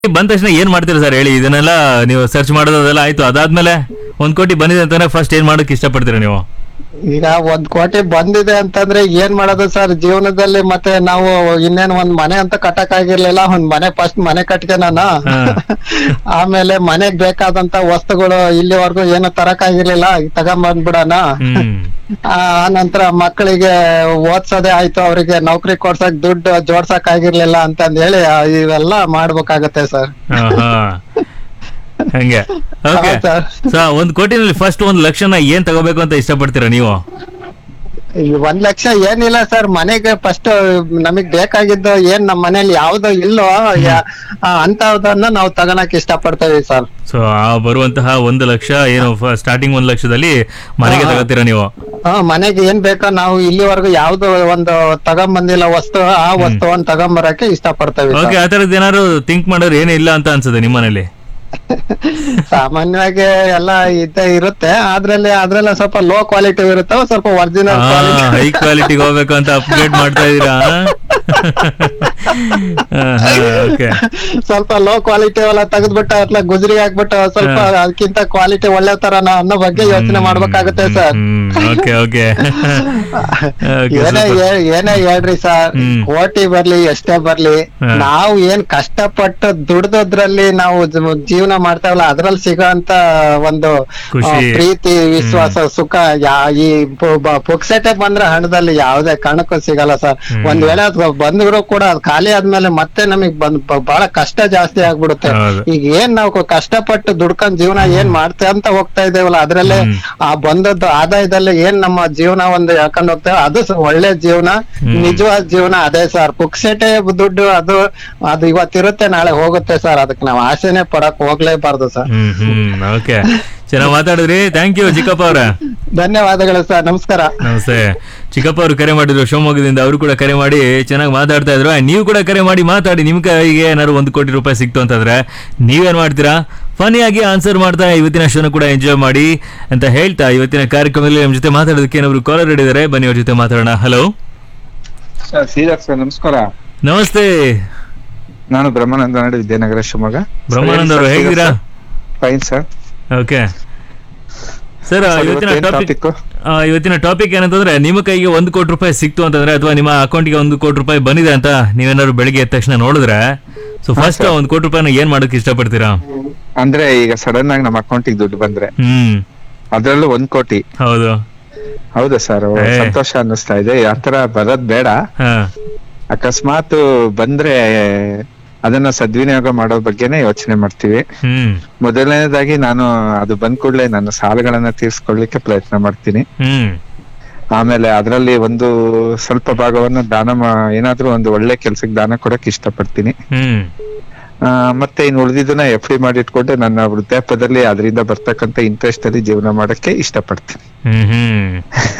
ಬಂದ ತಕ್ಷಣ ಏನ್ ಮಾಡ್ತೀರಾ ಸರ್ ಹೇಳಿ ಇದನ್ನೆಲ್ಲ ನೀವು ಸರ್ಚ್ ಮಾಡೋದೆಲ್ಲ ಆಯ್ತು ಅದಾದ್ಮೇಲೆ ಒಂದ್ ಕೋಟಿ ಬಂದಿದೆ ಅಂತಂದ್ರೆ ಫಸ್ಟ್ ಏನ್ ಮಾಡೋಕೆ ಇಷ್ಟಪಡ್ತೀರಾ ನೀವು ಈಗ ಒಂದ್ ಕೋಟಿ ಬಂದಿದೆ ಅಂತಂದ್ರೆ ಏನ್ ಮಾಡೋದು ಸರ್ ಜೀವನದಲ್ಲಿ ಮತ್ತೆ ನಾವು ಇನ್ನೇನ್ ಒಂದ್ ಮನೆ ಅಂತ ಕಟ್ಟಕ್ ಆಗಿರ್ಲಿಲ್ಲ ಒಂದ್ ಮನೆ ಫಸ್ಟ್ ಮನೆ ಕಟ್ಕೆ ನಾನು ಹಾ. ಆಮೇಲೆ ಮನೆಗ್ ಬೇಕಾದಂತ ವಸ್ತುಗಳು ಇಲ್ಲಿವರೆಗೂ ಏನು ತರಕ್ ಆಗಿರ್ಲಿಲ್ಲ ತಗೊಂಬಂದ್ಬಿಡೋಣ ಹ್ಮ್ ಆ ನಂತರ ಮಕ್ಕಳಿಗೆ ಓದ್ಸೋದೇ ಆಯ್ತು ಅವರಿಗೆ ನೌಕರಿ ಕೊಡ್ಸಕ್ ದುಡ್ಡು ಜೋಡ್ಸಕ್ ಆಗಿರ್ಲಿಲ್ಲ ಅಂತಂದ್ ಹೇಳಿ ಆ, ಇವೆಲ್ಲ ಮಾಡ್ಬೇಕಾಗತ್ತೆ ಸರ್ ಆಹಾ. ಹಂಗೆ ಓಕೆ ಹೌದ್ ಸರ್. ಸೊ ಒಂದ್ ಕೋಟಿನಲ್ಲಿ ಫಸ್ಟ್ ಒಂದ್ ಲಕ್ಷನ ಏನ್ ತಗೋಬೇಕು ಅಂತ ಇಷ್ಟಪಡ್ತೀರಾ ನೀವು ಈ ಒಂದ್ ಲಕ್ಷ ಏನಿಲ್ಲ ಸರ್ ಮನೆಗೆ ಫಸ್ಟ್ ನಮಗ್ ಬೇಕಾಗಿದ್ದು ಏನ್ ನಮ್ ಮನೇಲಿ ಯಾವ್ದು ಇಲ್ಲೋ ಯಾ- ಆ, ಅಂತವ್ದನ್ನ ನಾವು ತಗೊಳಕ್ ಇಷ್ಟಪಡ್ತೇವೆ ಸರ್ ಸೊ ಆ ಬರುವಂತಹ ಒಂದು ಲಕ್ಷ ಏನು ಸ್ಟಾರ್ಟಿಂಗ್ ಒಂದ್ ಲಕ್ಷದಲ್ಲಿ ಮನೆಗೆ ಹಾ. ತಗೋತೀರಾ ನೀವು ಆ, ಮನೆಗೆ ಏನ್ ಬೇಕೋ ನಾವು ಇಲ್ಲಿವರೆಗೂ ಯಾವ್ದು ಒಂದು ತಗೊಂಬಂದಿಲ್ಲ ವಸ್ತು ಆ ವಸ್ತುವನ್ನ ತಗೊಂಬರಕ್ಕೆ ಇಷ್ಟಪಡ್ತೇವೆ ಓಕೆ ಸರ್ ಆ ತರದ್ ಏನಾದ್ರು ಥಿಂಕ್ ಮಾಡೋರು ಏನೂ ಇಲ್ಲ ಅಂತ ಅನ್ಸುತ್ತೆ ನಿಮ್ಮ ಮನೇಲಿ ಸಾಮಾನ್ಯವಾಗಿ ಎಲ್ಲ ಇದ್ದೇ ಇರುತ್ತೆ ಅದ್ರಲ್ಲಿ ಅದ್ರೆಲ್ಲ ಸ್ವಲ್ಪ ಲೋ ಕ್ವಾಲಿಟಿ ಇರುತ್ತೆ ಸ್ವಲ್ಪ ಒರಿಜಿನಲ್ ಕ್ವಾಲಿಟಿ ಹೈ ಕ್ವಾಲಿಟಿಗೆ ಹೋಗ್ಬೇಕು ಅಂತ ಅಪ್ಗ್ರೇಡ್ ಮಾಡ್ತಾ ಇದೀರಾ ಓಕೆ ಸ್ವಲ್ಪ ಲೋ ಕ್ವಾಲಿಟಿ ಎಲ್ಲ ತೆಗೆದ್ಬಿಟ್ಟು ಅತ್ಲ ಗುಜರಿ ಹಾಕ್ಬಿಟ್ಟು ಸ್ವಲ್ಪ ಅದಕ್ಕಿಂತ ಕ್ವಾಲಿಟಿ ಒಳ್ಳೆ ತರ ಅನ್ನೋ ಬಗ್ಗೆ ಯೋಚನೆ ಮಾಡ್ಬೇಕಾಗುತ್ತೆ ಸರ್ ಓಕೆ ಓಕೆ ಏನೇ ಹೇ- ಏನೇ ಹೇಳ್ರಿ ಸರ್ ಹ್ಮ್. ಕೋಟಿ ಬರ್ಲಿ ಎಷ್ಟೇ ಬರ್ಲಿ ಹಾ. ನಾವು ಏನ್ ಕಷ್ಟಪಟ್ಟು ದುಡ್ದೋದ್ರಲ್ಲಿ ನಾವು ಜ- ಜೀವನ ಮಾಡ್ತಾವಲ್ಲ ಅದ್ರಲ್ಲಿ ಸಿಗೋಂತ ಒಂದು ಖುಷಿ. ಆ, ಪ್ರೀತಿ ವಿಶ್ವಾಸ ಸುಖ ಯಾ- ಈ ಪು- ಬ- ಪುಕ್ಸಟೆ ಬಂದ್ರೆ ಹಣದಲ್ಲಿ ಯಾವ್ದೇ ಕಾರಣಕ್ಕೂ ಸಿಗಲ್ಲ ಸರ್ ಹ್ಮ್. ಒಂದ್ ವೇಳೆ ಅದು ಬಂದ್ರು ಕೂಡ ಅದು ಖಾಲಿ ಆದ್ಮೇಲೆ ಮತ್ತೆ ನಮಗ್ ಬಂದ್ ಬ- ಬಹಳ ಕಷ್ಟ ಜಾಸ್ತಿ ಆಗ್ಬಿಡುತ್ತೆ ಹೌದು. ಈಗ ಏನ್ ನಾವು ಕಷ್ಟಪಟ್ಟು ದುಡ್ಕೊಂಡ್ ಜೀವನ ಏನ್ ಮಾಡ್ತೇವೆ ಅಂತ ಹೋಗ್ತಾ ಇದ್ದೇವಲ್ಲ ಅದ್ರಲ್ಲೇ ಹ್ಮ್. ಆ ಬಂದದ್ದು ಆದಾಯದಲ್ಲಿ ಏನ್ ನಮ್ಮ ಜೀವನ ಒಂದು ಹೇಳ್ಕೊಂಡ್ ಹೋಗ್ತೇವೆ ಅದು ಸ- ಒಳ್ಳೆ ಜೀವನ ಹ್ಮ್. ನಿಜವಾದ ಜೀವನ ಅದೇ ಸರ್ ಪುಕ್ಸಟೆ ದುಡ್ಡು ಅದು ಅದು ಇವತ್ತಿರುತ್ತೆ ನಾಳೆ ಹೋಗುತ್ತೆ ಸರ್ ಅದಕ್ಕೆ ನಾವು ಆಸೆನೆ ಪಡಕ್ ಹೋಗ್ಲೇಬಾರ್ದು ಸರ್ ಹ್ಮ್ ಹ್ಮ್ ಓಕೆ ಚೆನ್ನಾಗಿ ಮಾತಾಡಿದ್ರಿ ಥ್ಯಾಂಕ್ ಯು ಚಿಕ್ಕಪ್ಪ ಅವ್ರ ಧನ್ಯವಾದಗಳು ಸರ್ ನಮಸ್ಕಾರ ನಮಸ್ತೆ ಚಿಕ್ಕಪ್ಪ ಅವರು ಕರೆ ಮಾಡಿದ್ರು ಶಿವಮೊಗ್ಗದಿಂದ ಅವರು ಕೂಡ ಕರೆ ಮಾಡಿ ಚೆನ್ನಾಗಿ ಮಾತಾಡ್ತಾ ಇದ್ರು ಆ, ನೀವು ಕೂಡ ಕರೆ ಮಾಡಿ ಮಾತಾಡಿ ನಿಮ್ ಕೈಗೆ ಏನಾದ್ರು ಒಂದು ಕೋಟಿ ರೂಪಾಯಿ ಸಿಕ್ತು ಅಂತಂದ್ರೆ ನೀವೇನ್ ಮಾಡ್ತೀರಾ ಫನಿಯಾಗಿ ಆನ್ಸರ್ ಮಾಡ್ತಾ ಇವತ್ತಿನ ಶೋನ ಕೂಡ ಎಂಜಾಯ್ ಮಾಡಿ ಅಂತ ಹೇಳ್ತಾ ಇವತ್ತಿನ ಕಾರ್ಯಕ್ರಮದಲ್ಲಿ ನಮ್ಮ ಜೊತೆ ಮಾತಾಡೋದಕ್ಕೆ ಏನಾದ್ರು ಕಾಲರ್ ಹಿಡಿದಾರೆ ಬನ್ನಿ ಅವ್ರ ಜೊತೆ ಮಾತಾಡೋಣ ಹಲೋ ಸರ್ ಶ್ರೀಧರ್ ಸರ್ ನಮಸ್ಕಾರ ನಮಸ್ತೆ ನಾನು ಬ್ರಹ್ಮಾನಂದ ನಾಡು ವಿದ್ಯಾನಗರ ಶಿವಮೊಗ್ಗ ಬ್ರಹ್ಮಾನಂದ್ ಅವರು ಹೇಗಿದ್ದೀರಾ fine sir okay sir sir, ಇವತ್ತಿನ ಇವತ್ತೇನ್ ಟಾಪಿಕ್ topic? ಇವತ್ತಿನ ಟಾಪಿಕ್ ಏನಂತಂದ್ರೆ ನಿಮ್ಮ ಕೈಗೆ ಒಂದು ಕೋಟಿ ರೂಪಾಯಿ ಸಿಕ್ತು ಅಂತಂದ್ರೆ ಅಥವಾ ನಿಮ್ಮ ಅಕೌಂಟ್ಗೆ ಒಂದು ಕೋಟಿ ರೂಪಾಯಿ ಬಂದಿದೆ ಅಂತ ನೀವೇನಾದ್ರು ಬೆಳಿಗ್ಗೆ ಎದ್ದ ತಕ್ಷಣ ನೋಡಿದ್ರೆ ಸೊ ಫಸ್ಟ್ ಒಂದು ಕೋಟಿ ರೂಪಾಯಿನ ಏನ್ ಮಾಡೋಕೆ ಇಷ್ಟಪಡ್ತೀರಾ ಅಂದ್ರೆ ಈಗ ಸಡನ್ ಆಗಿ ನಮ್ಮ ಅಕೌಂಟಿಗೆ ದುಡ್ಡು ಬಂದ್ರೆ ಹ್ಮ್ ಅದ್ರಲ್ಲೂ ಒಂದ್ ಕೋಟಿ ಹೌದು ಹೌದಾ ಸರ್ ಏ. ಸಂತೋಷ ಅನ್ನಿಸ್ತಾ ಇದೆ ಆತರ ಬರೋದ್ ಬೇಡ ಹಾ ಅಕಸ್ಮಾತ್ ಬಂದ್ರೆ ಅದನ್ನ ಸದ್ವಿನಿಯೋಗ ಮಾಡೋ ಬಗ್ಗೆನೇ ಯೋಚನೆ ಮಾಡ್ತೀವಿ ಹ್ಮ್ ಮೊದಲನೇದಾಗಿ ನಾನು ಅದು ಬಂದ್ ಕೂಡಲೇ ನನ್ನ ಸಾಲಗಳನ್ನ ತೀರ್ಸ್ಕೊಳ್ಲಿಕ್ಕೆ ಪ್ರಯತ್ನ ಮಾಡ್ತೀನಿ ಹ್ಮ್ ಆಮೇಲೆ ಅದರಲ್ಲಿ ಒಂದು ಸ್ವಲ್ಪ ಭಾಗವನ್ನ ದಾನ ಮಾ- ಏನಾದ್ರೂ ಒಂದು ಒಳ್ಳೆ ಕೆಲ್ಸಕ್ಕೆ ದಾನ ಕೊಡಕ್ ಇಷ್ಟಪಡ್ತೀನಿ ಹ್ಮ್ ಆ, ಮತ್ತೆ ಇನ್ನು ಉಳಿದಿದ್ದನ್ನ ಎಫ್ ಡಿ ಮಾಡಿ ಇಟ್ಕೊಂಡು ನನ್ನ ವೃದ್ಧಾಪ್ಯದಲ್ಲಿ ಅದರಿಂದ ಬರ್ತಕ್ಕಂತ ಇಂಟ್ರೆಸ್ಟ್ ಅಲ್ಲಿ ಜೀವನ ಮಾಡಕ್ಕೆ ಇಷ್ಟಪಡ್ತೀನಿ ಹ್ಮ್ ಹ್ಮ್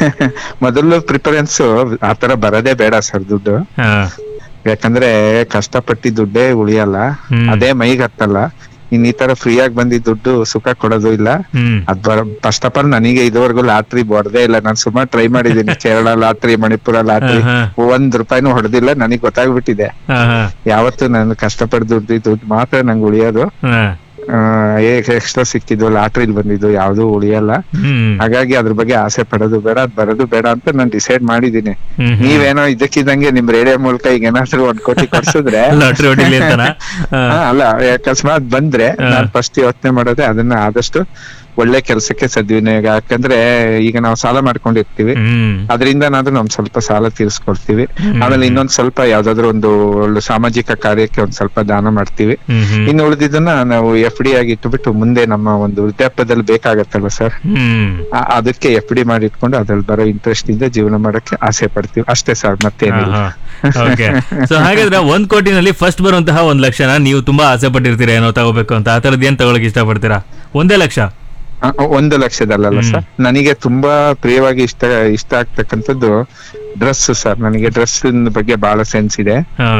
ಮೊದಲು ಪ್ರಿಫರೆನ್ಸ್ ಆತರ ಬರದೇ ಬೇಡ ಸರ್ ದುಡ್ಡು ಹಾ ಯಾಕಂದ್ರೆ ಕಷ್ಟಪಟ್ಟಿ ದುಡ್ಡೇ ಉಳಿಯಲ್ಲ ಹ್ಮ್. ಅದೇ ಮೈಗ್ ಹತ್ತಲ್ಲ ಇನ್ ಈ ತರ ಫ್ರೀ ಆಗಿ ಬಂದಿದ್ ದುಡ್ಡು ಸುಖ ಕೊಡೋದು ಇಲ್ಲ ಹ್ಮ್ ಅದ್ ಬರ ಫಸ್ಟ್ ಆಫ್ ಆಲ್ ನನಗೆ ಇದುವರೆಗೂ ಲಾಟ್ರಿ ಹೊಡೆದೇ ಇಲ್ಲ ನಾನ್ ಸುಮಾರು ಟ್ರೈ ಮಾಡಿದೀನಿ ಕೇರಳ ಲಾಟ್ರಿ ಮಣಿಪುರ ಲಾಟ್ರಿ ಹಾ, ಒಂದ್ ರೂಪಾಯಿನೂ ಹೊಡೆದಿಲ್ಲ ನನಗ್ ಗೊತ್ತಾಗ್ಬಿಟ್ಟಿದೆ ಹಾ ಹಾ ಯಾವತ್ತು ನಾನು ಕಷ್ಟಪಟ್ಟು ದುಡ್ಡು ದುಡ್ಡು ಮಾತ್ರ ನಂಗೆ ಉಳಿಯೋದು ಹಾ ಎಕ್ಸ್ಟ್ರಾ ಸಿಕ್ಕಿದ್ದು ಲಾಟ್ರಿಲ್ ಬಂದಿದ್ದು ಯಾವ್ದು ಉಳಿಯಲ್ಲ ಹ್ಮ್ ಹಾಗಾಗಿ ಅದ್ರ ಬಗ್ಗೆ ಆಸೆ ಪಡೋದು ಬೇಡ ಅದ್ ಬರೋದು ಬೇಡ ಅಂತ ನಾನು ಡಿಸೈಡ್ ಮಾಡಿದೀನಿ ಹ್ಮ್ ಹ್ಮ್. ನೀವೇನೋ ಇದಕ್ಕಿದ್ದಂಗೆ ನಿಮ್ ರೇಡಿಯೋ ಮೂಲಕ ಈಗ ಏನಾದ್ರು ಒಂದ್ ಕೋಟಿ ಕೊಡ್ಸಿದ್ರೆ ಲಾಟ್ರಿ ಹೊಡಿಲಿ ಅಂತನಾ ಹಾ. ಹಾ, ಅಲ್ಲ ಅಕಸ್ಮಾತ್ ಬಂದ್ರೆ ಹಾ. ನಾನ್ ಫಸ್ಟ್ ಯೋಚನೆ ಮಾಡೋದೇ ಅದನ್ನ ಆದಷ್ಟು ಒಳ್ಳೆ ಕೆಲಸಕ್ಕೆ ಸದ್ವಿನಿಯೋಗ ಯಾಕಂದ್ರೆ ಈಗ ನಾವು ಸಾಲ ಮಾಡ್ಕೊಂಡಿರ್ತೀವಿ ಹ್ಮ್ ಅದರಿಂದ ನಾದ್ರೂ ನಮ್ ಸ್ವಲ್ಪ ಸಾಲ ತೀರಿಸ್ಕೊಡ್ತೀವಿ ಆಮೇಲೆ ಇನ್ನೊಂದ್ ಸ್ವಲ್ಪ ಯಾವ್ದಾದ್ರು ಒಂದು ಒಳ್ಳೆ ಸಾಮಾಜಿಕ ಕಾರ್ಯಕ್ಕೆ ಒಂದ್ ಸ್ವಲ್ಪ ದಾನ ಮಾಡ್ತೀವಿ ಹ್ಮ್ ಹ್ಮ್ ಇನ್ನು ಉಳಿದಿದ್ದನ್ನ ನಾವು ಎಫ್ ಡಿ ಆಗಿ ಇಟ್ಬಿಟ್ಟು ಮುಂದೆ ನಮ್ಮ ಒಂದು ವೃದ್ಧಾಪ್ಯದಲ್ಲಿ ಬೇಕಾಗತ್ತಲ್ಲ ಸರ್ ಹ್ಮ್ ಅದಕ್ಕೆ ಎಫ್ ಡಿ ಮಾಡಿ ಇಟ್ಕೊಂಡು ಅದ್ರಲ್ಲಿ ಬರೋ ಇಂಟ್ರೆಸ್ಟ್ ಇಂದ ಜೀವನ ಮಾಡಕ್ಕೆ ಆಸೆ ಪಡ್ತೀವಿ ಅಷ್ಟೇ ಸರ್ ಮತ್ತೇನಿಲ್ಲ ಓಕೆ ಸೊ ಹಾಗಾದ್ರೆ ಒಂದ್ ಕೋಟಿನಲ್ಲಿ ಫಸ್ಟ್ ಬರುವಂತಹ ಒಂದ್ ಲಕ್ಷನ ನೀವು ತುಂಬಾ ಆಸೆ ಪಟ್ಟಿರ್ತೀರಾ ಏನೋ ತಗೋಬೇಕು ಅಂತ ಆ ತರದ್ ಏನ್ ತಗೊಳಕ್ ಇಷ್ಟಪಡ್ತೀರಾ ಒಂದೇ ಲಕ್ಷ ಆ, ಒಂದು ಲಕ್ಷದಲ್ಲ ಹ್ಮ್. ಸರ್ ನನಗೆ ತುಂಬಾ ಪ್ರಿಯವಾಗಿ ಇಷ್ಟ ಇಷ್ಟ ಆಗ್ತಕ್ಕಂಥದ್ದು ಡ್ರೆಸ್ ಸರ್ ನನಗೆ ಡ್ರೆಸ್ ಬಗ್ಗೆ ಬಹಳ ಸೆನ್ಸ್ ಇದೆ ಹಾ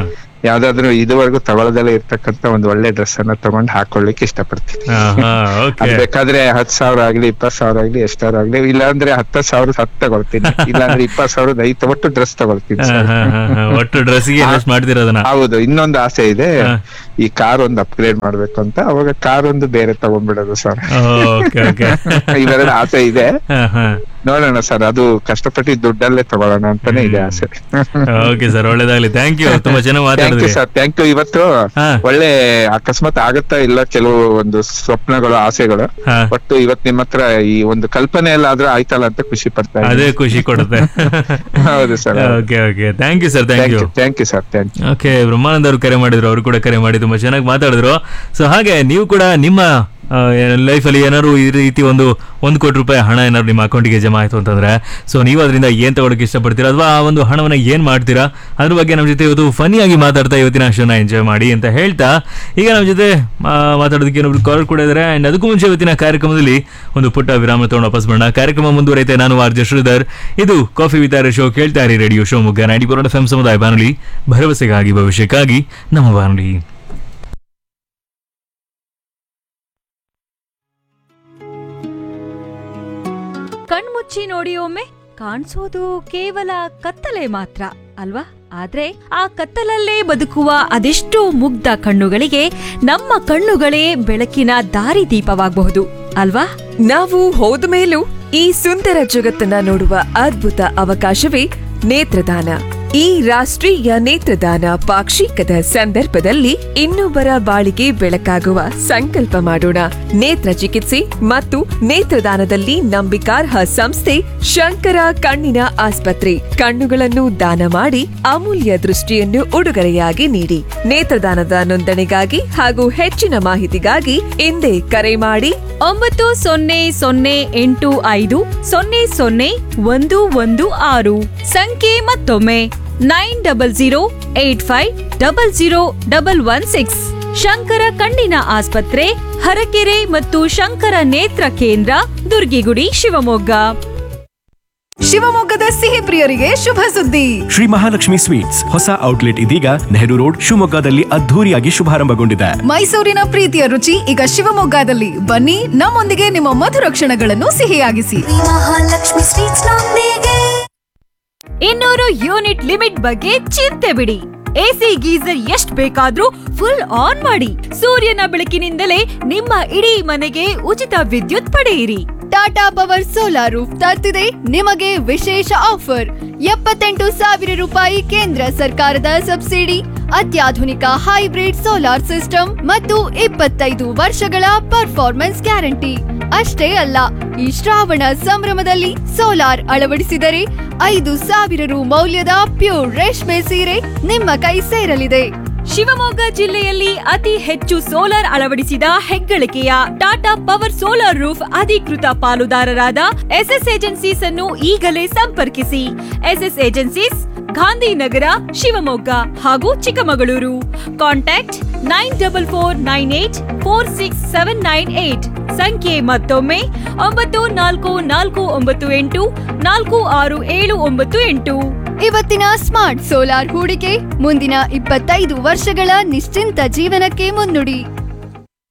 ಯಾವ್ದಾದ್ರು ಇದುವರೆಗೂ ತಗೊಳ್ಳದಲ್ಲೇ ಇರ್ತಕ್ಕಂತ ಒಂದು ಒಳ್ಳೆ ಡ್ರೆಸ್ ಅನ್ನ ತಗೊಂಡ್ ಹಾಕೊಳ್ಳಿಕ್ಕೆ ಇಷ್ಟಪಡ್ತೀನಿ ಓಕೆ ಅದ್ ಬೇಕಾದ್ರೆ ಹತ್ ಸಾವಿರ ಆಗ್ಲಿ ಇಪ್ಪತ್ ಸಾವಿರ ಆಗ್ಲಿ ಎಷ್ಟಾರು ಆಗ್ಲಿ ಇಲ್ಲಾಂದ್ರೆ ಹತ್ತ ಸಾವಿರ ಹತ್ತು ತಗೊಳ್ತೀನಿ ಇಲ್ಲಾಂದ್ರೆ ಇಪ್ಪತ್ ಸಾವಿರದ ಐದು ಒಟ್ಟು ಡ್ರೆಸ್ ತಗೊಳ್ತೀನಿ sir. ಒಟ್ಟು ಡ್ರೆಸ್ಗೆ ಇನ್ವೆಸ್ಟ್ ಮಾಡ್ತಿರೋದನ್ನ ಹೌದು ಇನ್ನೊಂದು ಆಸೆ ಇದೆ ಹಾ. ಈ ಕಾರ್ ಒಂದು ಅಪ್ಗ್ರೇಡ್ ಮಾಡ್ಬೇಕು ಅಂತ ಅವಾಗ ಕಾರ್ ಒಂದು ಬೇರೆ ತಗೊಂಡ್ಬಿಡೋದು ಸರ್ ಓಕೆ ಓಕೆ ಇವೆರಡು ಆಸೆ ಇದೆ ನೋಡೋಣ ಸರ್ ಅದು ಕಷ್ಟಪಟ್ಟು ದುಡ್ಡಲ್ಲೇ ತಗೊಳ್ಳೋಣ ಅಂತಾನೆ ಇದೆ ಆಸೆ ಓಕೆ ಸರ್ ಒಳ್ಳೇದಾಗ್ಲಿ ಥ್ಯಾಂಕ್ ಯು ತುಂಬಾ ಚೆನ್ನಾಗಿ ಥ್ಯಾಂಕ್ ಯು ಮಾತಾಡಿದ್ರಿ ಸರ್ ಥ್ಯಾಂಕ್ ಯು ಇವತ್ತು ಹಾ. ಒಳ್ಳೆ ಅಕಸ್ಮಾತ್ ಆಗುತ್ತಾ ಇಲ್ಲ ಕೆಲವು ಒಂದು ಸ್ವಪ್ನಗಳು ಆಸೆಗಳು ಹಾ. ಒಟ್ಟು ಇವತ್ತು ನಿಮ್ಮ ಹತ್ರ ಈ ಒಂದು ಕಲ್ಪನೆ ಎಲ್ಲ ಆದ್ರೂ ಆಯ್ತಲ್ಲ ಅಂತ ಖುಷಿ ಪಡ್ತಾ ಅದೇ ಇದ್ದೀನಿ ಖುಷಿ ಕೊಡುತ್ತೆ ಹೌದು sir okay okay thank you sir thank thank you you thank you sir thank you okay Brahmanand ಅವರು ಕರೆ ಮಾಡಿದ್ರು ಅವರು ಕೂಡ ಕರೆ ಮಾಡಿ ತುಂಬಾ ಚೆನ್ನಾಗಿ ಮಾತಾಡಿದ್ರು ಸೊ ಹಾಗೆ ನೀವು ಕೂಡ ನಿಮ್ಮ ಲೈಫಲ್ಲಿ ಏನಾದ್ರು ಈ ರೀತಿ ಒಂದು ಒಂದು ಕೋಟಿ ರೂಪಾಯಿ ಹಣ ಏನಾದ್ರು ನಿಮ್ಮ ಅಕೌಂಟಿಗೆ ಜಮಾ ಆಯ್ತು ಅಂತಂದ್ರೆ ಸೊ ನೀವು ಅದರಿಂದ ಏನ್ ತಗೊಳಕ್ಕೆ ಇಷ್ಟಪಡ್ತೀರಾ ಅಥವಾ ಆ ಒಂದು ಹಣವನ್ನ ಏನ್ ಮಾಡ್ತೀರಾ ಅದ್ರ ಬಗ್ಗೆ ನಮ್ಮ ಜೊತೆ ಇವತ್ತು ಫನಿಯಾಗಿ ಮಾತಾಡ್ತಾ ಇವತ್ತಿನ ಶೋನ ಎಂಜಾಯ್ ಮಾಡಿ ಅಂತ ಹೇಳ್ತಾ ಈಗ ನಮ್ಮ ಜೊತೆ ಆ, ಮಾತಾಡೋದಕ್ಕೆ ಇನ್ನೊಬ್ರು ಕಾಲ್ ಕೂಡ ಇದ್ದಾರೆ ಅಂಡ್ ಅದಕ್ಕೂ ಮುಂಚೆ ಇವತ್ತಿನ ಕಾರ್ಯಕ್ರಮದಲ್ಲಿ ಒಂದು ಪುಟ್ಟ ವಿರಾಮ ತಗೊಂಡು ವಾಪಸ್ ಬರೋಣ ಕಾರ್ಯಕ್ರಮ ಮುಂದುವರೈತೆ ನಾನು ಆರ್ ಜೆ ಶ್ರೀಧರ್ ಇದು ಕಾಫಿ ವಿತಾರ ಶೋ ಕೇಳ್ತಾ ಇರಿ radio Shivamogga ninety four F M ಸಮುದಾಯ ಬಾನುಲಿ ಭರವಸೆಗಾಗಿ ಭವಿಷ್ಯಕ್ಕಾಗಿ ನಮ್ಮ ಬಾನುಲಿ ಕಣ್ಮುಚ್ಚಿ ನೋಡಿ ಒಮ್ಮೆ ಕಾಣಿಸೋದು ಕೇವಲ ಕತ್ತಲೆ ಮಾತ್ರ ಅಲ್ವಾ ಆದ್ರೆ ಆ ಕತ್ತಲಲ್ಲೇ ಬದುಕುವ ಅದೆಷ್ಟೋ ಮುಗ್ಧ ಕಣ್ಣುಗಳಿಗೆ ನಮ್ಮ ಕಣ್ಣುಗಳೇ ಬೆಳಕಿನ ದಾರಿದೀಪವಾಗಬಹುದು ಅಲ್ವಾ ನಾವು ಹೋದ ಮೇಲೂ ಈ ಸುಂದರ ಜಗತ್ತನ್ನ ನೋಡುವ ಅದ್ಭುತ ಅವಕಾಶವೇ ನೇತ್ರದಾನ ಈ ರಾಷ್ಟ್ರೀಯ ನೇತ್ರದಾನ ಪಾಕ್ಷಿಕದ ಸಂದರ್ಭದಲ್ಲಿ ಇನ್ನೊಬ್ಬರ ಬಾಳಿಗೆ ಬೆಳಕಾಗುವ ಸಂಕಲ್ಪ ಮಾಡೋಣ ನೇತ್ರ ಚಿಕಿತ್ಸೆ ಮತ್ತು ನೇತ್ರದಾನದಲ್ಲಿ ನಂಬಿಕಾರ್ಹ ಸಂಸ್ಥೆ ಶಂಕರ ಕಣ್ಣಿನ ಆಸ್ಪತ್ರೆ ಕಣ್ಣುಗಳನ್ನು ದಾನ ಮಾಡಿ ಅಮೂಲ್ಯ ದೃಷ್ಟಿಯನ್ನು ಉಡುಗೊರೆಯಾಗಿ ನೀಡಿ ನೇತ್ರದಾನದ ನೋಂದಣಿಗಾಗಿ ಹಾಗೂ ಹೆಚ್ಚಿನ ಮಾಹಿತಿಗಾಗಿ ಹಿಂದೆ ಕರೆ ಮಾಡಿ ಒಂಬತ್ತು ಸೊನ್ನೆ ಸೊನ್ನೆ ಎಂಟು ಐದು ಸೊನ್ನೆ ಸೊನ್ನೆ ಒಂದು ಒಂದು ಆರು ಸಂಖ್ಯೆ ಮತ್ತೊಮ್ಮೆ nine double zero eight five double zero double one six Shankara ಕಣ್ಣಿನ ಆಸ್ಪತ್ರೆ ಹರಕೆರೆ ಮತ್ತು ಶಂಕರ ನೇತ್ರ ಕೇಂದ್ರ ದುರ್ಗಿಗುಡಿ ಶಿವಮೊಗ್ಗ ಶಿವಮೊಗ್ಗದ ಸಿಹಿ ಪ್ರಿಯರಿಗೆ ಶುಭ ಸುದ್ದಿ ಶ್ರೀ ಮಹಾಲಕ್ಷ್ಮಿ ಸ್ವೀಟ್ಸ್ ಹೊಸ ಔಟ್ಲೆಟ್ ಇದೀಗ ನೆಹರು ರೋಡ್ ಶಿವಮೊಗ್ಗದಲ್ಲಿ ಅದ್ಧೂರಿಯಾಗಿ ಶುಭಾರಂಭಗೊಂಡಿದೆ ಮೈಸೂರಿನ ಪ್ರೀತಿಯ ರುಚಿ ಈಗ ಶಿವಮೊಗ್ಗದಲ್ಲಿ ಬನ್ನಿ ನಮ್ಮೊಂದಿಗೆ ನಿಮ್ಮ ಮಧುರ ಕ್ಷಣಗಳನ್ನು ಸಿಹಿಯಾಗಿಸಿ ಮಹಾಲಕ್ಷ್ಮಿ ಸ್ವೀಟ್ಸ್ ನೊಂದಿಗೆ ಇನ್ನೂರು ಯೂನಿಟ್ ಲಿಮಿಟ್ ಬಗ್ಗೆ ಚಿಂತೆ ಬಿಡಿ ಎಸಿ ಗೀಸರ್ ಎಷ್ಟ್ ಬೇಕಾದ್ರೂ ಫುಲ್ ಆನ್ ಮಾಡಿ ಸೂರ್ಯನ ಬೆಳಕಿನಿಂದಲೇ ನಿಮ್ಮ ಇಡೀ ಮನೆಗೆ ಉಚಿತ ವಿದ್ಯುತ್ ಪಡೆಯಿರಿ ಟಾಟಾ ಪವರ್ ಸೋಲಾರ್ ರೂಫ್ ತರ್ತಿದೆ ನಿಮಗೆ ವಿಶೇಷ ಆಫರ್ ಎಪ್ಪತ್ತೆಂಟು ಸಾವಿರ ರೂಪಾಯಿ ಕೇಂದ್ರ ಸರ್ಕಾರದ ಸಬ್ಸಿಡಿ ಅತ್ಯಾಧುನಿಕ ಹೈಬ್ರಿಡ್ ಸೋಲಾರ್ ಸಿಸ್ಟಮ್ ಮತ್ತು ಇಪ್ಪತ್ತೈದು ವರ್ಷಗಳ ಪರ್ಫಾರ್ಮೆನ್ಸ್ ಗ್ಯಾರಂಟಿ ಅಷ್ಟೇ ಅಲ್ಲ ಈ ಶ್ರಾವಣ ಸಂಭ್ರಮದಲ್ಲಿ ಸೋಲಾರ್ ಅಳವಡಿಸಿದರೆ ಐದು ಸಾವಿರ ರು ಮೌಲ್ಯದ ಪ್ಯೂರ್ ರೇಷ್ಮೆ ಸೀರೆ ನಿಮ್ಮ ಕೈ ಸೇರಲಿದೆ ಶಿವಮೊಗ್ಗ ಜಿಲ್ಲೆಯಲ್ಲಿ ಅತಿ ಹೆಚ್ಚು ಸೋಲಾರ್ ಅಳವಡಿಸಿದ ಹೆಗ್ಗಳಿಕೆಯ ಟಾಟಾ ಪವರ್ ಸೋಲಾರ್ ರೂಫ್ ಅಧಿಕೃತ ಪಾಲುದಾರರಾದ ಎಸ್ಎಸ್ ಏಜೆನ್ಸೀಸ್ ಅನ್ನು ಈಗಲೇ ಸಂಪರ್ಕಿಸಿ ಎಸ್ಎಸ್ ಏಜೆನ್ಸೀಸ್ ಗಾಂಧಿನಗರ ಶಿವಮೊಗ್ಗ ಹಾಗೂ Chikkamagaluru contact nine double four nine eight four six seven nine eight ಸಂಖ್ಯೆ ಮತ್ತೊಮ್ಮೆ ಒಂಬತ್ತು ನಾಲ್ಕು ನಾಲ್ಕು ಒಂಬತ್ತು ಎಂಟು ನಾಲ್ಕು ಆರು ಏಳು ಒಂಬತ್ತು ಎಂಟು ಇವತ್ತಿನ ಸ್ಮಾರ್ಟ್ ಸೋಲಾರ್ ಹೂಡಿಕೆ ಮುಂದಿನ ಇಪ್ಪತ್ತೈದು ವರ್ಷಗಳ ನಿಶ್ಚಿಂತ ಜೀವನಕ್ಕೆ ಮುನ್ನುಡಿ